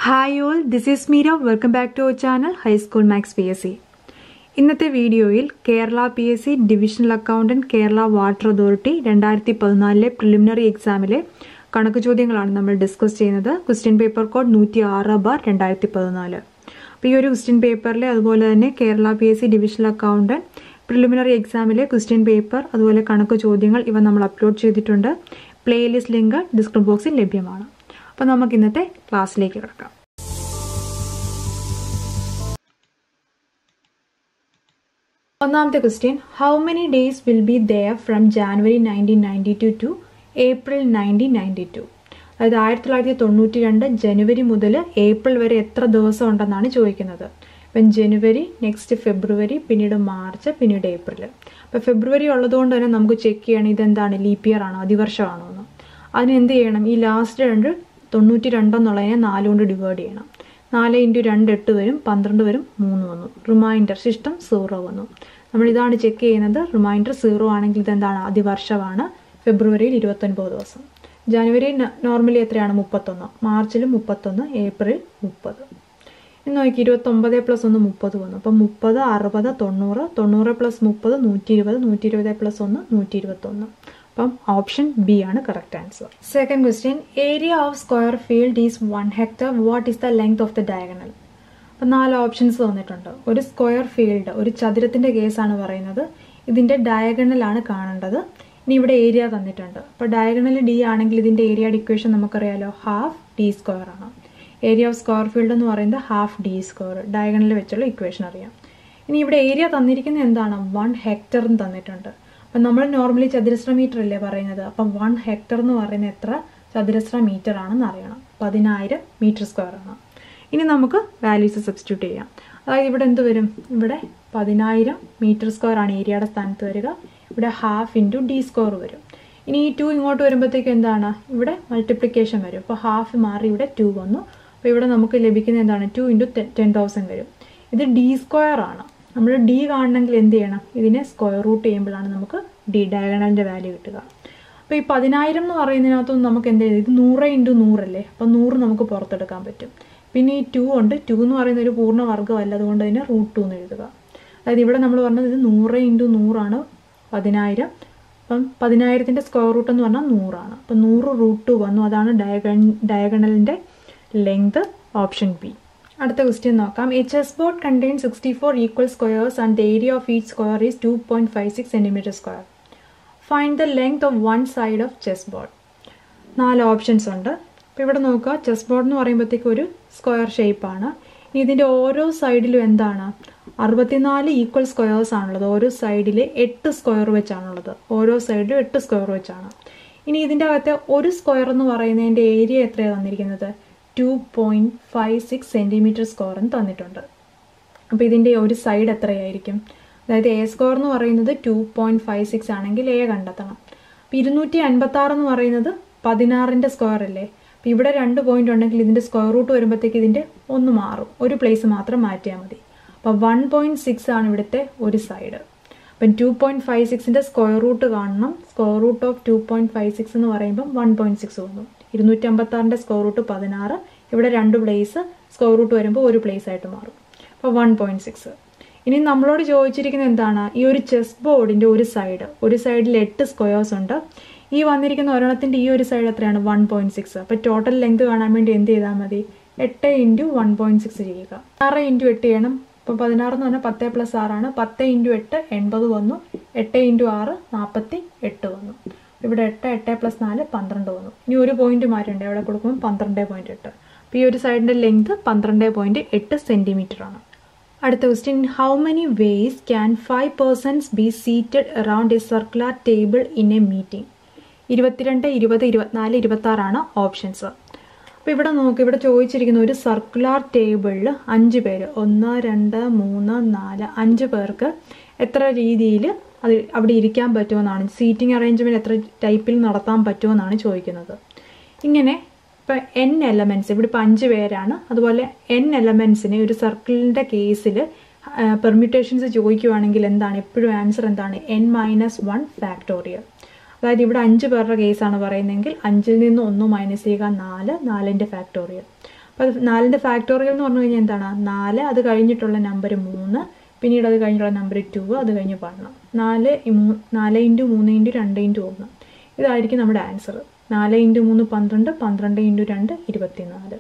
hi all this is Meera welcome back to our channel high school maths P S C ഇന്നത്തെ വീഡിയോയിൽ Kerala P S C divisional accountant Kerala water authority രണ്ടായിരത്തി പതിനാലിലെ preliminary എക്സാമിലെ കണക്ക് ചോദ്യങ്ങളാണ് നമ്മൾ discuss ചെയ്യുന്നത് ക്വസ്റ്റ്യൻ പേപ്പർ കോഡ് നൂറ്റി ആറ് ബാർ രണ്ടായിരത്തി പതിനാല് അപ്പോൾ ഈ ഒരു ക്വസ്റ്റ്യൻ പേപ്പറിലെ അതുപോലെ തന്നെ Kerala P S C divisional accountant preliminary എക്സാമിലെ ക്വസ്റ്റ്യൻ പേപ്പർ അതുപോലെ കണക്ക് ചോദ്യങ്ങൾ ഇവ നമ്മൾ അപ്ലോഡ് ചെയ്തിട്ടുണ്ട് പ്ലേലിസ്റ്റ് ലിങ്ക് ഡിസ്ക്രിപ്ഷൻ ബോക്സിൽ ലഭ്യമാണ് അപ്പോൾ നമുക്ക് ഇന്നത്തെ ക്ലാസ്സിലേക്ക് കിടക്കാം ഒന്നാമത്തെ question how many days will be there from January nineteen ninety two to April nineteen ninety two അതായത് ആയിരത്തി തൊള്ളായിരത്തി തൊണ്ണൂറ്റി രണ്ട് ജനുവരി മുതൽ ഏപ്രിൽ വരെ എത്ര ദിവസം ഉണ്ടെന്നാണ് ചോദിക്കുന്നത് ഇപ്പം ജനുവരി നെക്സ്റ്റ് ഫെബ്രുവരി പിന്നീട് മാർച്ച് പിന്നീട് ഏപ്രിൽ അപ്പോൾ ഫെബ്രുവരി ഉള്ളതുകൊണ്ട് തന്നെ നമുക്ക് ചെക്ക് ചെയ്യണം ഇതെന്താണ് ലീപ്പ് ഇയർ ആണോ അതിവർഷമാണോ എന്ന് അതിന് എന്ത് ചെയ്യണം ഈ ലാസ്റ്റ് രണ്ട് തൊണ്ണൂറ്റി രണ്ടെന്നുള്ളതിനെ നാല് കൊണ്ട് ഡിവൈഡ് ചെയ്യണം നാല് ഇൻറ്റു രണ്ട് എട്ട് വരും പന്ത്രണ്ട് വരും മൂന്ന് വന്നു റിമൈൻഡർ സിസ്റ്റം സീറോ വന്നു നമ്മൾ ഇതാണ് ചെക്ക് ചെയ്യുന്നത് റിമൈൻഡർ സീറോ ആണെങ്കിൽ ഇതെന്താണ് അതിവർഷമാണ് ഫെബ്രുവരിയിൽ ഇരുപത്തൊൻപത് ദിവസം ജനുവരി നോർമലി എത്രയാണ് മുപ്പത്തൊന്ന് മാർച്ചിൽ മുപ്പത്തൊന്ന് ഏപ്രിൽ മുപ്പത് ഇന്ന് നോക്കി ഇരുപത്തൊമ്പത് പ്ലസ് ഒന്ന് മുപ്പത് വന്നു അപ്പം മുപ്പത് അറുപത് തൊണ്ണൂറ് തൊണ്ണൂറ് പ്ലസ് മുപ്പത് നൂറ്റി ഇരുപത് നൂറ്റി ഇരുപത് പ്ലസ് ഒന്ന് നൂറ്റി ഇരുപത്തൊന്ന് അപ്പം ഓപ്ഷൻ ബി ആണ് correct answer second question area of square field is one hectare what is the length of the diagonal അപ്പം നാല് ഓപ്ഷൻസ് തന്നിട്ടുണ്ട് ഒരു സ്ക്വയർ ഫീൽഡ് ഒരു ചതുരത്തിന്റെ കേസാണ് പറയുന്നത് ഇതിന്റെ ഡയഗണലാണ് കാണേണ്ടത് ഇനി ഇവിടെ ഏരിയ തന്നിട്ടുണ്ട് അപ്പോൾ ഡയഗണൽ ഡി ആണെങ്കിൽ ഇതിന്റെ ഏരിയയുടെ ഇക്വേഷൻ നമുക്കറിയാലോ ഹാഫ് ഡി സ്ക്വയർ ആണ് ഏരിയ ഓഫ് സ്ക്വയർ ഫീൽഡ് എന്ന് പറയുന്നത് ഹാഫ് ഡി സ്ക്വയർ ഡയഗണലിൽ വെച്ചുള്ള ഇക്വേഷൻ അറിയാം ഇനി ഇവിടെ ഏരിയ തന്നിരിക്കുന്നത് എന്താണ് വൺ ഹെക്ടർ എന്ന് തന്നിട്ടുണ്ട് അപ്പം നമ്മൾ നോർമലി ചതുരശ്ര മീറ്റർ അല്ലേ പറയുന്നത് അപ്പം വൺ ഹെക്ടർ എന്ന് പറയുന്നത് എത്ര ചതുരശ്ര മീറ്റർ ആണെന്ന് അറിയണം പതിനായിരം മീറ്റർ സ്ക്വയർ ആണ് ഇനി നമുക്ക് വാല്യൂസ് സബ്സ്റ്റിറ്റ്യൂട്ട് ചെയ്യാം അതായത് ഇവിടെ എന്ത് വരും ഇവിടെ പതിനായിരം മീറ്റർ സ്ക്വയർ ആണ് ഏരിയയുടെ സ്ഥാനത്ത് വരിക ഇവിടെ ഹാഫ് ഇൻറ്റു ഡി സ്ക്വയർ വരും ഇനി ഈ ടു ഇങ്ങോട്ട് വരുമ്പോഴത്തേക്കും എന്താണ് ഇവിടെ മൾട്ടിപ്ലിക്കേഷൻ വരും അപ്പോൾ ഹാഫ് മാറി ഇവിടെ ടു വന്നു അപ്പോൾ ഇവിടെ നമുക്ക് ലഭിക്കുന്ന എന്താണ് ടു ഇൻറ്റു ടെൻ തൗസൻഡ് വരും ഇത് ഡി സ്ക്വയർ ആണ് നമ്മൾ ഡി കാണണമെങ്കിൽ എന്ത് ചെയ്യണം ഇതിനെ സ്ക്വയർ റൂട്ട് ചെയ്യുമ്പോഴാണ് നമുക്ക് ഡി ഡയഗണലിൻ്റെ വാല്യൂ കിട്ടുക അപ്പോൾ ഈ പതിനായിരം എന്ന് പറയുന്നതിനകത്തൊന്നും നമുക്ക് എന്ത് ചെയ്യും ഇത് നൂറ് ഇൻറ്റു നൂറല്ലേ അപ്പോൾ നൂറ് നമുക്ക് പുറത്തെടുക്കാൻ പറ്റും പിന്നെ ഈ ടു ഉണ്ട് ടു എന്ന് പറയുന്ന ഒരു പൂർണ്ണ വർഗ്ഗമല്ല അതുകൊണ്ട് അതിനെ റൂട്ട് ടു എന്ന് എഴുതുക അതായത് ഇവിടെ നമ്മൾ പറഞ്ഞത് ഇത് നൂറ് ഇൻറ്റു നൂറാണ് പതിനായിരം അപ്പം പതിനായിരത്തിൻ്റെ സ്ക്വയർ റൂട്ട് എന്ന് പറഞ്ഞാൽ നൂറാണ് അപ്പം നൂറ് റൂട്ട് ടു വന്നു അതാണ് ഡയഗൺ ഡയഗണലിൻ്റെ ലെങ്ത് ഓപ്ഷൻ ബി അടുത്ത ക്വസ്റ്റ്യൻ നോക്കാം a chess board contain sixty four equal squares and the area of each square is two point five six centimetre square find the length of one side of chess board നാല് options ഉണ്ട് അപ്പോൾ ഇവിടെ നോക്കുക chess board എന്ന് പറയുമ്പോഴത്തേക്ക് ഒരു square ഷേപ്പാണ് ഇനി ഇതിൻ്റെ ഓരോ സൈഡിലും എന്താണ് അറുപത്തിനാല് ഈക്വൽ സ്ക്വയേഴ്സ് ആണുള്ളത് ഓരോ സൈഡിൽ എട്ട് സ്ക്വയർ വെച്ചാണുള്ളത് ഓരോ സൈഡിലും എട്ട് സ്ക്വയർ വെച്ചാണ് ഇനി ഇതിൻ്റെ അകത്തെ ഒരു സ്ക്വയർ എന്ന് പറയുന്നതിൻ്റെ ഏരിയ എത്രയാണ് തന്നിരിക്കുന്നത് two point five six centimetre square എന്ന് തന്നിട്ടുണ്ട് അപ്പോൾ ഇതിൻ്റെ ഒരു സൈഡ് എത്രയായിരിക്കും അതായത് എ സ്ക്വയർ എന്ന് പറയുന്നത് ടു പോയിൻറ്റ് ഫൈവ് സിക്സ് ആണെങ്കിൽ എ കണ്ടെത്തണം അപ്പോൾ ഇരുന്നൂറ്റി അൻപത്തി ആറ് എന്ന് പറയുന്നത് പതിനാറിൻ്റെ സ്ക്വയർ അല്ലേ അപ്പോൾ ഇവിടെ രണ്ട് പോയിന്റ് ഉണ്ടെങ്കിൽ ഇതിൻ്റെ സ്ക്വയർ റൂട്ട് വരുമ്പോഴത്തേക്ക് ഇതിൻ്റെ ഒന്ന് മാറും ഒരു പ്ലേസ് മാത്രം മാറ്റിയാൽ മതി അപ്പോൾ വൺ പോയിൻറ്റ് സിക്സ് ആണ് ഇവിടുത്തെ ഒരു സൈഡ് അപ്പം ടു പോയിൻറ്റ് ഫൈവ് സിക്സിൻ്റെ സ്ക്വയർ റൂട്ട് കാണണം square root of two point five six എന്ന് പറയുമ്പം വൺ പോയിൻറ്റ് സിക്സ് വന്നു ഇരുന്നൂറ്റി അമ്പത്താറിൻ്റെ സ്ക്വയർ റൂട്ട് പതിനാറ് ഇവിടെ രണ്ട് പ്ലേസ് സ്ക്വയർ റൂട്ട് വരുമ്പോൾ ഒരു പ്ലേസ് ആയിട്ട് മാറും അപ്പോൾ വൺ പോയിൻറ്റ് സിക്സ് ഇനി നമ്മളോട് ചോദിച്ചിരിക്കുന്നത് എന്താണ് ഈ ഒരു ചെസ് ബോർഡിൻ്റെ ഒരു സൈഡ് ഒരു സൈഡിൽ എട്ട് സ്ക്വയേഴ്സ് ഉണ്ട് ഈ വന്നിരിക്കുന്ന ഒരെണ്ണത്തിൻ്റെ ഈ ഒരു സൈഡ് എത്രയാണ് വൺ പോയിൻറ്റ് സിക്സ് അപ്പോൾ ടോട്ടൽ ലെങ്ത് കാണാൻ വേണ്ടി എന്ത് ചെയ്താൽ മതി എട്ട് ഇൻറ്റു വൺ പോയിൻറ്റ് സിക്സ് ചെയ്യുക ആറ് ഇൻറ്റു എട്ട് ചെയ്യണം ഇപ്പോൾ പതിനാറ് എന്ന് പറഞ്ഞാൽ പത്ത് പ്ലസ് ആറാണ് പത്ത് ഇൻറ്റു എട്ട് എൺപത് വന്നു എട്ട് ഇൻറ്റു ആറ് നാൽപ്പത്തി എട്ട് വന്നു ഇവിടെ എട്ട് എട്ട് പ്ലസ് നാല് പന്ത്രണ്ട് വന്നു ഇനി ഒരു പോയിന്റ് മാറ്റുണ്ട് അവിടെ കൊടുക്കുമ്പോൾ പന്ത്രണ്ട് പോയിന്റ് എട്ട് അപ്പോൾ ഈ ഒരു സൈഡിൻ്റെ ലെങ്ത് പന്ത്രണ്ട് പോയിന്റ് എട്ട് സെൻറ്റിമീറ്റർ ആണ് അടുത്ത question how many ways can five persons be seated around a circular table in a meeting ഇരുപത്തിരണ്ട് ഇരുപത് ഇരുപത്തിനാല് ഇരുപത്താറാണ് ഓപ്ഷൻസ് അപ്പോൾ ഇവിടെ നോക്ക് ഇവിടെ ചോദിച്ചിരിക്കുന്ന ഒരു സർക്കുലർ ടേബിളിൽ അഞ്ച് പേര് ഒന്ന് രണ്ട് മൂന്ന് നാല് അഞ്ച് പേർക്ക് എത്ര രീതിയിൽ അത് അവിടെ ഇരിക്കാൻ പറ്റുമെന്നാണ് സീറ്റിംഗ് അറേഞ്ച്മെൻറ്റ് എത്ര ടൈപ്പിൽ നടത്താൻ പറ്റുമെന്നാണ് ചോദിക്കുന്നത് ഇങ്ങനെ ഇപ്പോൾ എൻ എലമെൻറ്റ്സ് ഇവിടെ ഇപ്പോൾ അഞ്ച് പേരാണ് അതുപോലെ എൻ എലമെൻറ്റ്സിനെ ഒരു സർക്കിളിൻ്റെ കേസിൽ പെർമ്യൂട്ടേഷൻസ് ചോദിക്കുവാണെങ്കിൽ എന്താണ് എപ്പോഴും ആൻസർ എന്താണ് എൻ മൈനസ് വൺ ഫാക്ടോറിയൽ അതായത് ഇവിടെ അഞ്ച് പേരുടെ കേസാണ് പറയുന്നതെങ്കിൽ അഞ്ചിൽ നിന്ന് ഒന്ന് മൈനസ് ചെയ്യുക നാല് നാലിൻ്റെ ഫാക്ടോറിയൽ അപ്പോൾ അത് നാലിൻ്റെ ഫാക്ടോറിയൽ എന്ന് പറഞ്ഞു കഴിഞ്ഞാൽ എന്താണ് നാല് അത് കഴിഞ്ഞിട്ടുള്ള നമ്പർ മൂന്ന് പിന്നീട് അത് കഴിഞ്ഞിട്ടുള്ള നമ്പർ ടു അത് കഴിഞ്ഞ് പാടണം നാല് മൂ നാല് ഇൻറ്റു മൂന്ന് ഇൻറ്റു രണ്ട് ഇൻറ്റു ഒന്ന് ഇതായിരിക്കും നമ്മുടെ ആൻസർ നാല് ഇൻറ്റു മൂന്ന് പന്ത്രണ്ട് പന്ത്രണ്ട് ഇൻറ്റു രണ്ട് ഇരുപത്തിനാല്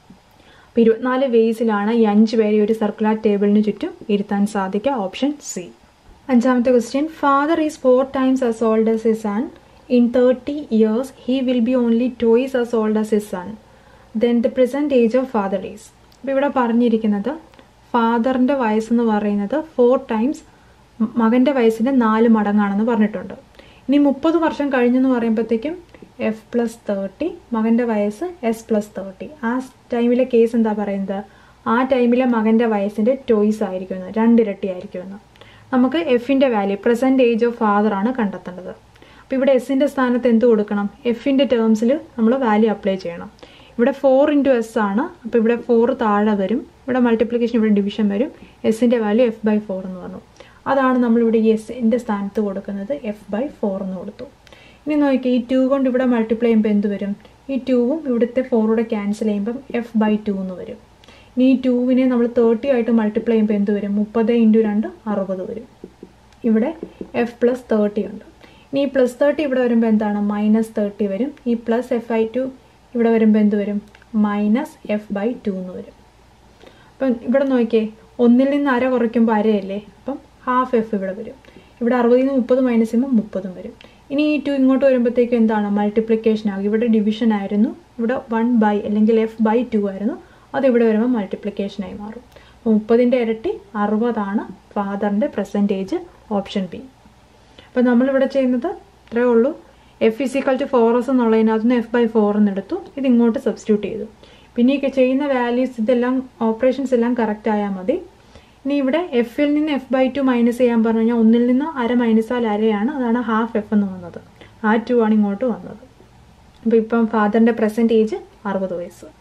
അപ്പോൾ ഇരുപത്തിനാല് വേസിലാണ് ഈ അഞ്ച് പേരെ ഒരു സർക്കുലർ ടേബിളിന് ചുറ്റും ഇരുത്താൻ സാധിക്കുക ഓപ്ഷൻ സി അഞ്ചാമത്തെ question father is four times as old as his son in thirty years he will be only twice as old as his son then the present age of father is അപ്പോൾ ഇവിടെ പറഞ്ഞിരിക്കുന്നത് ഫാദറിൻ്റെ വയസ്സെന്ന് പറയുന്നത് four times മകൻ്റെ വയസ്സിൻ്റെ നാല് മടങ്ങാണെന്ന് പറഞ്ഞിട്ടുണ്ട് ഇനി മുപ്പത് വർഷം കഴിഞ്ഞെന്ന് പറയുമ്പോഴത്തേക്കും എഫ് പ്ലസ് തേർട്ടി മകൻ്റെ വയസ്സ് എസ് പ്ലസ് തേർട്ടി ആ ടൈമിലെ കേസ് എന്താ പറയുന്നത് ആ ടൈമിലെ മകൻ്റെ വയസ്സിൻ്റെ ടോയ്സ് ആയിരിക്കുമെന്ന് രണ്ടിരട്ടി ആയിരിക്കുമെന്ന് നമുക്ക് എഫിൻ്റെ value present age of father ആണ് കണ്ടെത്തേണ്ടത് അപ്പോൾ ഇവിടെ എസിൻ്റെ സ്ഥാനത്ത് എന്ത് കൊടുക്കണം എഫിൻ്റെ ടേംസിൽ നമ്മൾ വാല്യൂ അപ്ലൈ ചെയ്യണം ഇവിടെ ഫോർ ഇൻറ്റു എസ് ആണ് അപ്പോൾ ഇവിടെ ഫോർ താഴെ വരും ഇവിടെ മൾട്ടിപ്ലിക്കേഷൻ ഇവിടെ ഡിവിഷൻ വരും എസിൻ്റെ വാല്യൂ എഫ് ബൈ ഫോർ എന്ന് പറഞ്ഞു അതാണ് നമ്മളിവിടെ ഈ എസിൻ്റെ സ്ഥാനത്ത് കൊടുക്കുന്നത് എഫ് ബൈ ഫോർ എന്ന് കൊടുത്തു ഇനി നോക്കി ഈ ടു കൊണ്ട് ഇവിടെ മൾട്ടിപ്ലൈ ചെയ്യുമ്പോൾ എന്ത് വരും ഈ ടൂവും ഇവിടുത്തെ ഫോറൂടെ ക്യാൻസൽ ചെയ്യുമ്പം എഫ് ബൈ ടു എന്ന് വരും ഇനി ഈ ടൂവിനെ നമ്മൾ തേർട്ടി ആയിട്ട് മൾട്ടിപ്ലൈ ചെയ്യുമ്പോൾ എന്ത് വരും മുപ്പത് ഇൻറ്റു രണ്ട് അറുപത് വരും ഇവിടെ എഫ് പ്ലസ് തേർട്ടി ഉണ്ട് ഇനി ഈ പ്ലസ് തേർട്ടി ഇവിടെ വരുമ്പോൾ എന്താണ് മൈനസ് തേർട്ടി വരും ഈ പ്ലസ് എഫ് ഐ ടു ഇവിടെ വരുമ്പോൾ എന്ത് വരും മൈനസ് എഫ് ബൈ ടു എന്ന് വരും അപ്പം ഇവിടെ നോക്കിയേ ഒന്നിൽ നിന്ന് അര കുറയ്ക്കുമ്പോൾ അരയല്ലേ അപ്പം ഹാഫ് എഫ് ഇവിടെ വരും ഇവിടെ അറുപതിൽ നിന്ന് മുപ്പത് മൈനസ് ചെയ്യുമ്പോൾ മുപ്പതും വരും ഇനി ഈ ടു ഇങ്ങോട്ട് വരുമ്പോഴത്തേക്കും എന്താണ് മൾട്ടിപ്ലിക്കേഷൻ ആകും ഇവിടെ ഡിവിഷൻ ആയിരുന്നു ഇവിടെ വൺ ബൈ അല്ലെങ്കിൽ എഫ് ബൈ ടു ആയിരുന്നു അത് ഇവിടെ വരുമ്പോൾ മൾട്ടിപ്ലിക്കേഷനായി മാറും അപ്പോൾ മുപ്പതിൻ്റെ ഇരട്ടി അറുപതാണ് ഫാദറിൻ്റെ പെർസെൻറ്റേജ് ഓപ്ഷൻ ബി അപ്പോൾ നമ്മളിവിടെ ചെയ്യുന്നത് ഇത്രയേ ഉള്ളൂ F is equal to four S എന്നുള്ളതിനകത്ത് നിന്ന് എഫ് ബൈ ഫോർ എന്ന് എടുത്തു ഇത് ഇങ്ങോട്ട് സബ്സ്റ്റിറ്റ്യൂട്ട് ചെയ്തു പിന്നെ ഈ ചെയ്യുന്ന വാല്യൂസ് ഇതെല്ലാം ഓപ്പറേഷൻസ് എല്ലാം കറക്റ്റ് ആയാൽ മതി ഇനി ഇവിടെ എഫിൽ നിന്ന് എഫ് ബൈ ടു മൈനസ് ചെയ്യാൻ പറഞ്ഞു കഴിഞ്ഞാൽ ഒന്നിൽ നിന്ന് അര മൈനസാൽ അരയാണ് അതാണ് ഹാഫ് എഫ് എന്ന് വന്നത് ആ ടു ആണ് ഇങ്ങോട്ട് വന്നത് അപ്പോൾ ഇപ്പം ഫാദറിൻ്റെ പ്രസൻറ്റ് ഏജ് അറുപത് വയസ്സ്